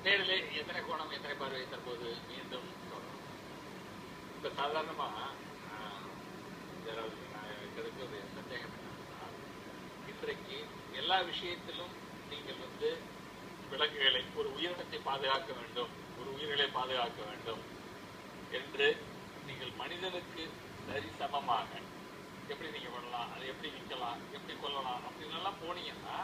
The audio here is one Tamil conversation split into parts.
நேரிலே எத்தனை கோணம் எத்தனை பார்வை தற்போது மீண்டும் தொடரும் இப்ப சாதாரணமா ஆஹ், யாராவது நான் எனக்கு ஒரு சந்தேகம் என்னன்னா இன்றைக்கு எல்லா விஷயத்திலும் நீங்கள் வந்து விலங்குகளை ஒரு உயிரினத்தை பாதுகாக்க வேண்டும் ஒரு உயிர்களை பாதுகாக்க வேண்டும் என்று நீங்கள் மனிதனுக்கு சரி சமமாக எப்படி நீங்க பண்ணலாம் அதை எப்படி விற்கலாம் எப்படி கொல்லலாம் அப்படின்னு எல்லாம் போனீங்கன்னா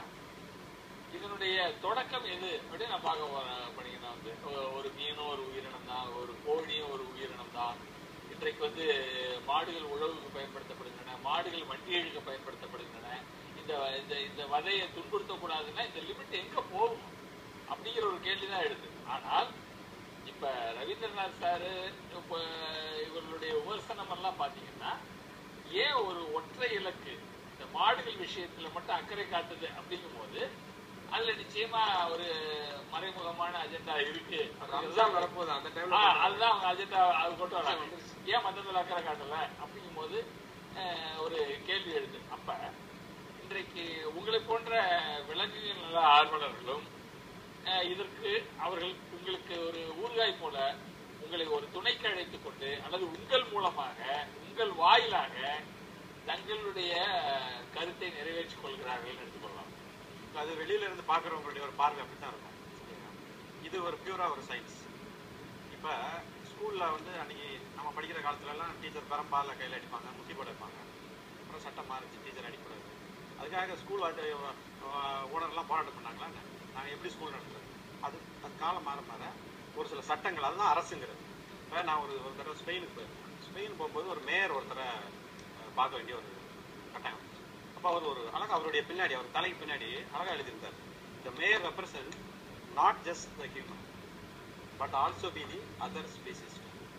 இதனுடைய தொடக்கம் எது அப்படின்னு நான் பார்க்க போறேன் பண்ணீங்கன்னா வந்து ஒ- ஒரு மீனும் ஒரு உயிரினம் தான் ஒரு கோழியும் ஒரு உயிரினம் தான் இன்றைக்கு வந்து மாடுகள் உழவுக்கு பயன்படுத்தப்படுகின்றன மாடுகள் வண்டி இழுக்க பயன்படுத்தப்படுகின்றன இந்த இந்த இந்த வதையை துன்புறுத்தக்கூடாதுன்னா இந்த லிமிட் எங்க போகும் அப்படிங்கிற ஒரு கேள்விதான் எழுது ஆனால் இப்ப ரவீந்திரநாத் சாரு இப்ப இவர்களுடைய விமர்சனம் எல்லாம் பாத்தீங்கன்னா ஏன் ஒரு ஒற்றை இலக்கு இந்த மாடுகள் விஷயத்துல மட்டும் அக்கறை காட்டுது அப்படிங்கும் போது அதுல நிச்சயமா ஒரு மறைமுகமான அஜெண்டா இருக்கு ரம்ஜான் வரப்போகுது அந்த ஆ, டைம்ல அதுதான் அவங்க அஜெண்டா அது கொண்டு வராங்க ஏன் மத்ததுல அக்கறை காட்டல அப்படிங்கும் போது அஹ், ஒரு கேள்வி எழுது அப்ப இன்றைக்கு உங்களை போன்ற விலங்குகள் நல ஆர்வலர்களும் அஹ், இதற்கு அவர்கள் உங்களுக்கு ஒரு ஊறுகாய் போல உங்களை ஒரு துணைக்கு அழைத்துக் கொண்டு அல்லது உங்கள் மூலமாக உங்கள் வாயிலாக தங்களுடைய அஹ், கருத்தை நிறைவேற்றிக் கொள்கிறார்கள் எடுத்துக்கொள்ளலாம் அது வெளியில இருந்து பாக்குறவங்களுடைய ஒரு பார்வை அப்படித்தான் இருக்கும் இது ஒரு பியூரா ஒரு சயின்ஸ் இப்ப ஸ்கூல்ல வந்து அன்னைக்கு நம்ம படிக்கிற காலத்துல எல்லாம் டீச்சர் பெரம்பால கையில அடிப்பாங்க முட்டி போட வைப்பாங்க அப்புறம் சட்டம் மாறிச்சு டீச்சர் அடிக்கூடாது அதுக்காக ஸ்கூல் ஓனர்லாம் போராட்டம் பண்ணாங்களா என்ன? நாங்க எப்படி ஸ்கூல் நடத்துறது அது அது காலம் மாற மாற ஒரு சில சட்டங்கள் அதுதான் அரசுங்கிறது இப்ப நான் ஒரு ஒரு தடவை ஸ்பெயினுக்கு போயிருந்தேன் ஸ்பெயின் போகும்போது ஒரு மேயர் ஒருத்தரை அஹ், பார்க்க வேண்டிய ஒரு கட்டாயம் வந்துச்சு. அப்ப அவர் ஒரு அழகா அவருடைய பின்னாடி அவர் தலைக்கு பின்னாடி அழகா எழுதியிருந்தார் the mayor represent not just the human but also be the other species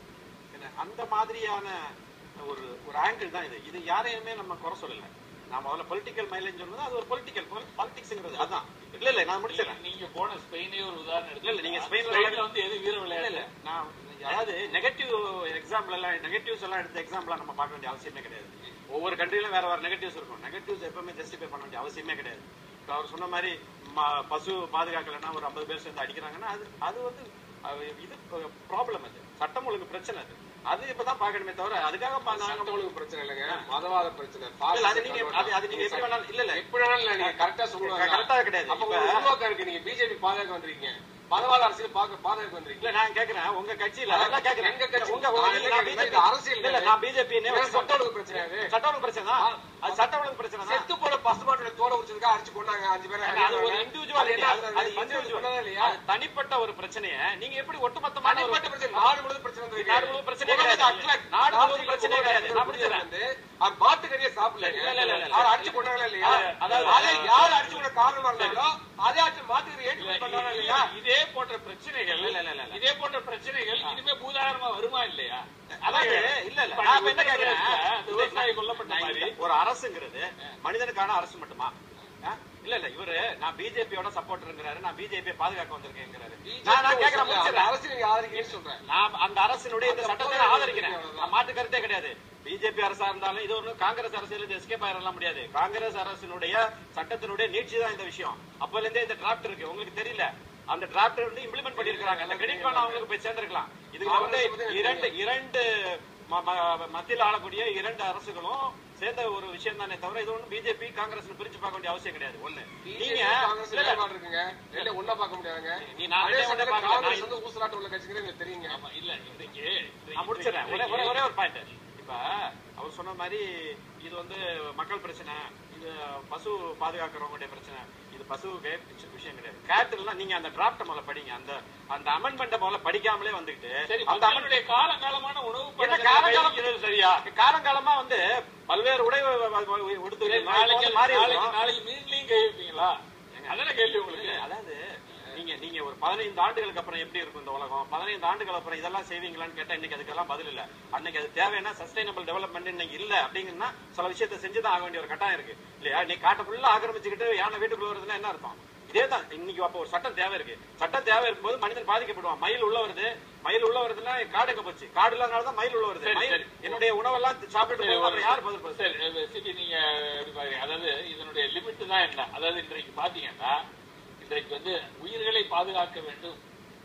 அந்த மாதிரியான ஒரு ஒரு ஆங்கிள் தான் இது இது யாரையுமே நம்ம குறை சொல்லல நான் முதல்ல பொலிட்டிக்கல் மைலேஜ் சொன்னது அது ஒரு பொலிட்டிக்கல் பாலிடிக்ஸ்ங்கிறது அதான் இல்ல இல்ல நான் முடிச்சிடறேன் நீங்க போன ஸ்பெயினே ஒரு உதாரணம் இல்ல, இல்ல, நீங்க எடுத்துக்கலாம். ஸ்பெயின்ல ஸ்பெயின்ல வந்து எது வீர இல்ல விளையாட்டு இல்ல நான் அதாவது நெகட்டிவ் எக்ஸாம்பிள் எல்லாம் நெகட்டிவ்ஸ் எல்லாம் எடுத்த எக்ஸாம்பிளா நம்ம பார்க்க வேண்டிய அவசியமே கிடையாது ஒவ்வொரு கண்ட்ரிலும் வேற வேற நெகட்டிவ்ஸ் இருக்கும் நெகட்டிவ்ஸ் எப்பவுமே ஜஸ்டிஃபை பண்ண வேண்டிய அவசியமே கிடையாது இப்ப அவர் சொன்ன மாதிரி ம- பசு பாதுகாக்கலைன்னா ஒரு ஐம்பது பேர் சேர்ந்து அடிக்கிறாங்கன்னா அது அது வந்து அது இது ப்ராப்ளம் அது சட்டம் ஒழுங்கு பிரச்சனை அது அது இப்பதான் பார்க்கணுமே தவிர அதுக்காக பா- நாங்க சட்டம் ஒழுங்கு பிரச்சனை இல்லைங்க மதவாத பிரச்சனை இல்ல, அது நீங்க அது அது நீங்க எப்படி வேணாலும் இல்ல இல்ல எப்படி வேணாலும் இல்ல, நீங்க கரெக்டா சொல்லுவாங்க கரெக்டா கிடையாது அப்ப இப்ப ஒரு உருவாக்கம் இருக்கு நீங்க பிஜேபி பாதுகாக்க வந்திருக்கீங்க மதவாத அரசியல் பாக்க பாதுகாக்க வந்திருக்கீங்க இல்ல நான் கேக்குறேன் உங்க கட்சியில அதான் கேக்குறேன் எங்க கட்சி- உங்க நான் உங்க- என்ன நான் கேக்குறேன், BJP இது அரசியல் இல்ல, இல்ல, நான் பிஜேபி இது சட்ட ஒழுங்கு பிரச்சனை அது. சட்ட ஒழுங்கு பிரச்சனை தான் அது சட்ட ஒழுங்கு பிரச்சனை தான் செத்து போன பசுமாட்டோட தோலை உரிச்சதுக்காக அடிச்சு கொண்டாங்க அஞ்சு பேரை அது ஒரு இண்டிவிஜுவாலிட்டி அது இண்டிவிஜுவல் இண்டிவிஜுவல் இல்லையா அது தனிப்பட்ட ஒரு பிரச்சனைய நீங்க எப்படி ஒட்டுமொத்தமான ஒரு தனிப்பட்ட பிரச்சனை நாடு முழுவதும் பிரச்சனை வந்து நாடு முழுவதும் பிரச்சனையே கிடையாது. நாடு முழுவதும் பிரச்சனையே கிடையாது. நான் முடிச்சிடுறேன். வந்து அவர் மாட்டுக்கறியை சாப்பிடலங்க இல்ல, இல்ல, இல்ல, இல்ல. அவர் அடிச்சு கொண்டாங்களா இல்லையா அது- அதாவது- அதை யார் அடிச்சு கொண்ட காரணமா இருந்தாலோ அதே அடிச்சு மாட்டுக்கறி ஏற்றுமதி பண்ணாரா இல்லையா இதே போன்ற பிரச்சனைகள் இல்ல, இல்ல, இல்ல, இல்ல. இதே போன்ற பிரச்சனைகள் இனிமே பூதாகரமா வருமா இல்லையா அதாவது இல்ல இல்ல இப்ப நான் இப்ப என்ன உத்தரப்பிரதேசத்துல கேக்குறேன் அந்த விவசாயி கொல்லப்பட்ட நான் மாதிரி இல்ல, ஒரு அரசுங்கிறது மனிதனுக்கான அரசு மட்டுமா ஆ? இல்ல இல்ல இவரு நான் பிஜேபியோட சப்போர்ட்ங்கிறாரு நான் பிஜேபி பாதுகாக்க வந்திருக்கேங்கிறாரு நான் நான் கேக்குறேன் அந்த முடிச்சிடுறேன். அரசு நீங்க ஆதரிக்கீங்கன்னு சொல்றேன் நான் அந்த அரசினுடைய இந்த சட்டத்தை நான் ஆதரிக்கிறேன் நான் மாற்று கருத்தே கிடையாது பிஜேபி அரசா இருந்தாலும் இது ஒண்ணு காங்கிரஸ் அரசியல் எஸ்கேப் ஆயிடலாம் முடியாது காங்கிரஸ் அரசினுடைய சட்டத்தினுடைய நீட்சி தான் இந்த விஷயம் அப்பல இருந்தே இந்த டிராப்ட் இருக்கு உங்களுக்கு தெரியல அந்த டிராப்ட் வந்து இம்ப்ளிமெண்ட் பண்ணிருக்காங்க அந்த கிரெடிட் கார்டு அவங்களுக்கு போய் சேர்ந்திருக்கலாம் இதுல வந்து இரண்டு இரண்டு ம- ம- மத்தியில் ஆளக்கூடிய இரண்டு அரசுகளும் சேர்ந்த ஒரு விஷயம் தானே தவிர இது ஒண்ணு பிஜேபி காங்கிரஸ் பிரிச்சு பார்க்க வேண்டிய அவசியம் கிடையாது ஒண்ணு நீங்க காங்கிரஸ் இல்ல, இல்ல, வேறுபாடு இருக்குங்க ரெண்டும் ஒண்ணா பார்க்க முடியாதுங்க நீ நான் அதே ரெண்டே ஒண்ணா சமயத்துல பார்க்கல. காங்கிரஸ் நான் வந்து ஊசலாட்டம் உள்ள கட்சிங்கிறது எனக்கு தெரியுங்க ஆமா, இல்ல இன்றைக்கு நான் முடிச்சிடறேன் ஒரே ஒரே ஒரே ஒரு பாயிண்ட் இப்ப அவர் சொன்ன மாதிரி இது வந்து மக்கள் பிரச்சனை இது பசு பாதுகாக்கிறவங்களுடைய பிரச்சனை இது பசு விஷயம் கிடையாது கேட்டல்லாம் நீங்க அந்த டிராப்ட் முதல்ல படிங்க அந்த அந்த அமெண்ட்மெண்ட் முதல்ல படிக்காமலே வந்துகிட்டு சரி அந்த amendment- மக்களுடைய காலங்காலமான உணவு என்ன பழக்கங்களை காலங்காலம் வைக்கிறது சரியா காலங்காலமா வந்து பல்வேறு உடை உடுத்து சரி, நாளைக்கு நாளைக்கு நாளைக்கு மீன்லயும் கை வைப்பீங்களா அதான கேள்வி உங்களுக்கு அதாவது நீங்க நீங்க ஒரு பதினைந்து ஆண்டுகளுக்கு அப்புறம் எப்படி இருக்கும் இந்த உலகம் பதினைந்து ஆண்டுகள் அப்புறம் இதெல்லாம் செய்வீங்களான்னு கேட்டா இன்னைக்கு அதுக்கெல்லாம் பதில் இல்ல அன்னைக்கு அது தேவைன்னா சஸ்டைனபிள் டெவலப்மெண்ட் இன்னைக்கு இல்ல அப்படிங்கன்னா சில விஷயத்தை செஞ்சுதான் ஆக வேண்டிய ஒரு கட்டாயம் இருக்கு இல்லையா நீ காட்டை ஃபுல்லா ஆக்கிரமிச்சுக்கிட்டு யானை வீட்டுக்குள்ள வருதுன்னா என்ன அர்த்தம் இதே தான் இன்னைக்கு அப்போ ஒரு சட்டம் தேவை இருக்கு சட்டம் தேவை இருக்கும்போது மனிதன் பாதிக்கப்படுவான் மயில் உள்ள வருது மயில் உள்ள வருதுன்னா காடு எங்க போச்சு காடு இல்லாதனால தான் மயில் உள்ள வருது சரி, மயில் சரி. என்னுடைய உணவெல்லாம் சாப்பிட்டு சரி, போகும் அப்புறம் ஒரு- யார் பதில் பதில் சரி சிபி நீங்க எப்படி பாக்குறீங்க அதாவது இதனுடைய லிமிட் தான் என்ன அதாவது இன்றைக்கு பாத்தீங்கன்னா இன்றைக்கு வந்து உயிர்களை பாதுகாக்க வேண்டும்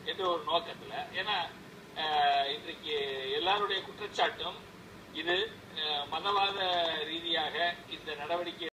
என்ற ஒரு நோக்கத்துல ஏன்னா அஹ், இன்றைக்கு எல்லாருடைய குற்றச்சாட்டும் இது அஹ், மதவாத ரீதியாக இந்த நடவடிக்கை